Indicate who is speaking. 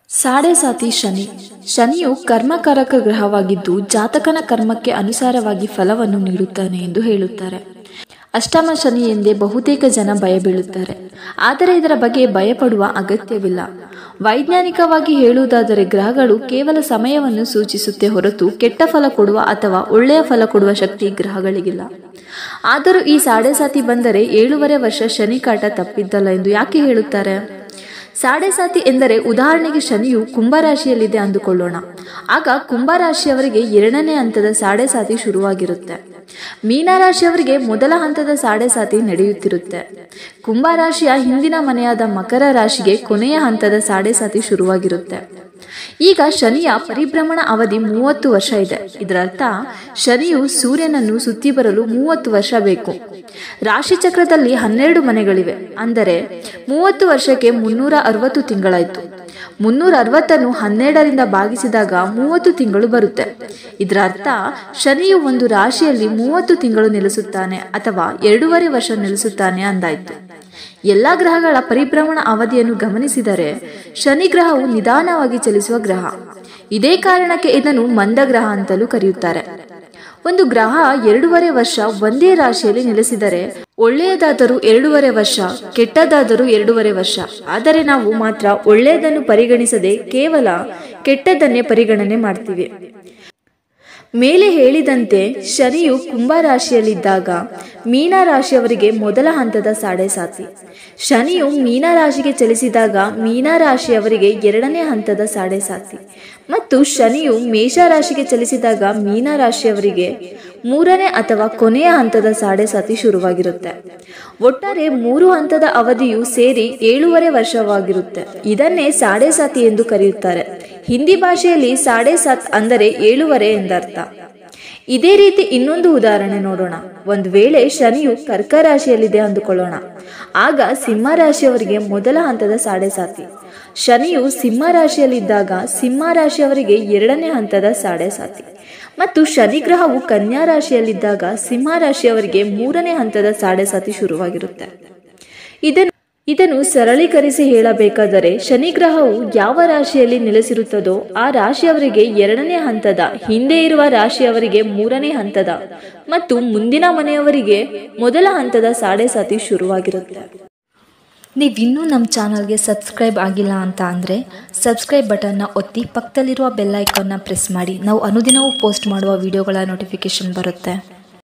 Speaker 1: ಸಾಡೆ ಸಾತಿ ಶನಿ ಶನಿಯು ಕರ್ಮಕಾರಕ ಗ್ರಹವಾಗಿದ್ದು ಜಾತಕನ ಕರ್ಮಕ್ಕೆ ಅನುಸಾರವಾಗಿ ಫಲವನ್ನು ನೀಡುತ್ತಾನೆ ಎಂದು ಹೇಳುತ್ತಾರೆ ಅಷ್ಟಮ ಶನಿ ಎಂದೇ ಬಹುತೇಕ ಜನ ಭಯಬೀಳುತ್ತಾರೆ ಆದರೆ ಇದರ ಬಗ್ಗೆ ಭಯಪಡುವ ಅಗತ್ಯವಿಲ್ಲ ವೈಜ್ಞಾನಿಕವಾಗಿ ಹೇಳುವುದಾದರೆ ಗ್ರಹಗಳು ಕೇವಲ ಸಮಯವನ್ನು ಸೂಚಿಸುತ್ತೆ ಹೊರತು ಕೆಟ್ಟ ಫಲ ಕೊಡುವ ಅಥವಾ ಒಳ್ಳೆಯ ಫಲ ಕೊಡುವ ಶಕ್ತಿ ಗ್ರಹಗಳಿಗಿಲ್ಲ ಆದರೂ ಈ ಸಾಡೆ ಸಾತಿ ಬಂದರೆ ಏಳೂವರೆ ವರ್ಷ ಶನಿ ಕಾಟ ತಪ್ಪಿದ್ದಲ್ಲ ಎಂದು ಯಾಕೆ ಹೇಳುತ್ತಾರೆ ಸಾಡೆ ಸಾತಿ ಎಂದರೆ ಉದಾಹರಣೆಗೆ ಶನಿಯು ಕುಂಭರಾಶಿಯಲ್ಲಿದೆ ಅಂದುಕೊಳ್ಳೋಣ ಆಗ ಕುಂಭರಾಶಿಯವರಿಗೆ ಎರಡನೇ ಹಂತದ ಸಾಡೆ ಸಾತಿ ಶುರುವಾಗಿರುತ್ತೆ ಮೀನರಾಶಿಯವರಿಗೆ ಮೊದಲ ಹಂತದ ಸಾಡೆ ಸಾತಿ ನಡೆಯುತ್ತಿರುತ್ತೆ ಕುಂಭರಾಶಿಯ ಹಿಂದಿನ ಮನೆಯಾದ ಮಕರ ರಾಶಿಗೆ ಕೊನೆಯ ಹಂತದ ಸಾಡೆ ಸಾತಿ ಶುರುವಾಗಿರುತ್ತೆ ಈಗ ಶನಿಯ ಪರಿಭ್ರಮಣ ಅವಧಿ ಮೂವತ್ತು ವರ್ಷ ಇದೆ ಇದರರ್ಥ ಶನಿಯು ಸೂರ್ಯನನ್ನು ಸುತ್ತಿ ಬರಲು ಮೂವತ್ತು ವರ್ಷ ಬೇಕು ರಾಶಿ ಚಕ್ರದಲ್ಲಿ ಹನ್ನೆರಡು ಮನೆಗಳಿವೆ ಅಂದರೆ ಮೂವತ್ತು ವರ್ಷಕ್ಕೆ ಮುನ್ನೂರ ಅರವತ್ತು ತಿಂಗಳಾಯ್ತು ಮುನ್ನೂರ ಅರವತ್ತನ್ನು ಹನ್ನೆರಡರಿಂದ ಭಾಗಿಸಿದಾಗ ಮೂವತ್ತು ತಿಂಗಳು ಬರುತ್ತೆ ಇದರ ಅರ್ಥ ಶನಿಯು ಒಂದು ರಾಶಿಯಲ್ಲಿ ಮೂವತ್ತು ತಿಂಗಳು ನೆಲೆಸುತ್ತಾನೆ ಅಥವಾ ಎರಡೂವರೆ ವರ್ಷ ನೆಲೆಸುತ್ತಾನೆ ಅಂದಾಯ್ತು ಎಲ್ಲ ಗ್ರಹಗಳ ಪರಿಭ್ರಮಣ ಅವಧಿಯನ್ನು ಗಮನಿಸಿದರೆ ಶನಿ ಗ್ರಹವು ನಿಧಾನವಾಗಿ ಚಲಿಸುವ ಗ್ರಹ ಇದೇ ಕಾರಣಕ್ಕೆ ಇದನ್ನು ಮಂದ ಗ್ರಹ ಅಂತಲೂ ಕರೆಯುತ್ತಾರೆ ಒಂದು ಗ್ರಹ ಎರಡೂವರೆ ವರ್ಷ ಒಂದೇ ರಾಶಿಯಲ್ಲಿ ನೆಲೆಸಿದರೆ ಒಳ್ಳೆಯದಾದರೂ ಎರಡೂವರೆ ವರ್ಷ ಕೆಟ್ಟದಾದರೂ ಎರಡೂವರೆ ವರ್ಷ ಆದರೆ ನಾವು ಮಾತ್ರ ಒಳ್ಳೆಯದನ್ನು ಪರಿಗಣಿಸದೆ ಕೇವಲ ಕೆಟ್ಟದ್ದನ್ನೇ ಪರಿಗಣನೆ ಮಾಡ್ತೀವಿ ಮೇಲೆ ಹೇಳಿದಂತೆ ಶನಿಯು ಕುಂಭರಾಶಿಯಲ್ಲಿದ್ದಾಗ ಮೀನರಾಶಿಯವರಿಗೆ ಮೊದಲ ಹಂತದ ಸಾಡೆ ಸಾತಿ ಶನಿಯು ಮೀನರಾಶಿಗೆ ಚಲಿಸಿದಾಗ ಮೀನರಾಶಿಯವರಿಗೆ ಎರಡನೇ ಹಂತದ ಸಾಡೆ ಸಾತಿ ಮತ್ತು ಶನಿಯು ಮೇಷರಾಶಿಗೆ ಚಲಿಸಿದಾಗ ಮೀನರಾಶಿಯವರಿಗೆ ಮೂರನೇ ಅಥವಾ ಕೊನೆಯ ಹಂತದ ಸಾಡೆ ಸಾತಿ ಶುರುವಾಗಿರುತ್ತೆ ಒಟ್ಟಾರೆ ಮೂರು ಹಂತದ ಅವಧಿಯು ಸೇರಿ ಏಳೂವರೆ ವರ್ಷವಾಗಿರುತ್ತೆ ಇದನ್ನೇ ಸಾಡೆ ಸಾತಿ ಎಂದು ಕರೆಯುತ್ತಾರೆ ಹಿಂದಿ ಭಾಷೆಯಲ್ಲಿ ಸಾಡೆ ಸಾತ್ ಅಂದರೆ ಏಳೂವರೆ ಎಂದರ್ಥ ಇದೇ ರೀತಿ ಇನ್ನೊಂದು ಉದಾಹರಣೆ ನೋಡೋಣ ಒಂದು ವೇಳೆ ಶನಿಯು ಕರ್ಕ ರಾಶಿಯಲ್ಲಿದೆ ಅಂದುಕೊಳ್ಳೋಣ ಆಗ ಸಿಂಹ ರಾಶಿಯವರಿಗೆ ಮೊದಲ ಹಂತದ ಸಾಡೆ ಸಾತಿ ಶನಿಯು ಸಿಂಹ ರಾಶಿಯಲ್ಲಿದ್ದಾಗ ಸಿಂಹ ರಾಶಿಯವರಿಗೆ ಎರಡನೇ ಹಂತದ ಸಾಡೆ ಸಾತಿ ಮತ್ತು ಶನಿ ಗ್ರಹವು ಕನ್ಯಾ ರಾಶಿಯಲ್ಲಿದ್ದಾಗ ಸಿಂಹ ರಾಶಿಯವರಿಗೆ ಮೂರನೇ ಹಂತದ ಸಾಡೆ ಸಾತಿ ಶುರುವಾಗಿರುತ್ತೆ ಇದನ್ನು ಇದನ್ನು ಸರಳೀಕರಿಸಿ ಹೇಳಬೇಕಾದರೆ ಶನಿ ಗ್ರಹವು ಯಾವ ರಾಶಿಯಲ್ಲಿ ನೆಲೆಸಿರುತ್ತದೋ ಆ ರಾಶಿಯವರಿಗೆ ಎರಡನೇ ಹಂತದ ಹಿಂದೆ ಇರುವ ರಾಶಿಯವರಿಗೆ ಮೂರನೇ ಹಂತದ ಮತ್ತು ಮುಂದಿನ ಮನೆಯವರಿಗೆ ಮೊದಲ ಹಂತದ ಸಾಡೆ ಸಾತಿ ಶುರುವಾಗಿರುತ್ತೆ
Speaker 2: ನೀವಿನ್ನೂ ನಮ್ಮ ಚಾನಲ್ಗೆ ಸಬ್ಸ್ಕ್ರೈಬ್ ಆಗಿಲ್ಲ ಅಂತ ಅಂದರೆ ಸಬ್ಸ್ಕ್ರೈಬ್ ಬಟನ್ನ ಒತ್ತಿ ಪಕ್ಕದಲ್ಲಿರುವ ಬೆಲ್ ಐಕಾನ್ನ ಪ್ರೆಸ್ ಮಾಡಿ ನಾವು ಅನುದಿನವೂ ಪೋಸ್ಟ್ ಮಾಡುವ ವಿಡಿಯೋಗಳ ನೋಟಿಫಿಕೇಷನ್ ಬರುತ್ತೆ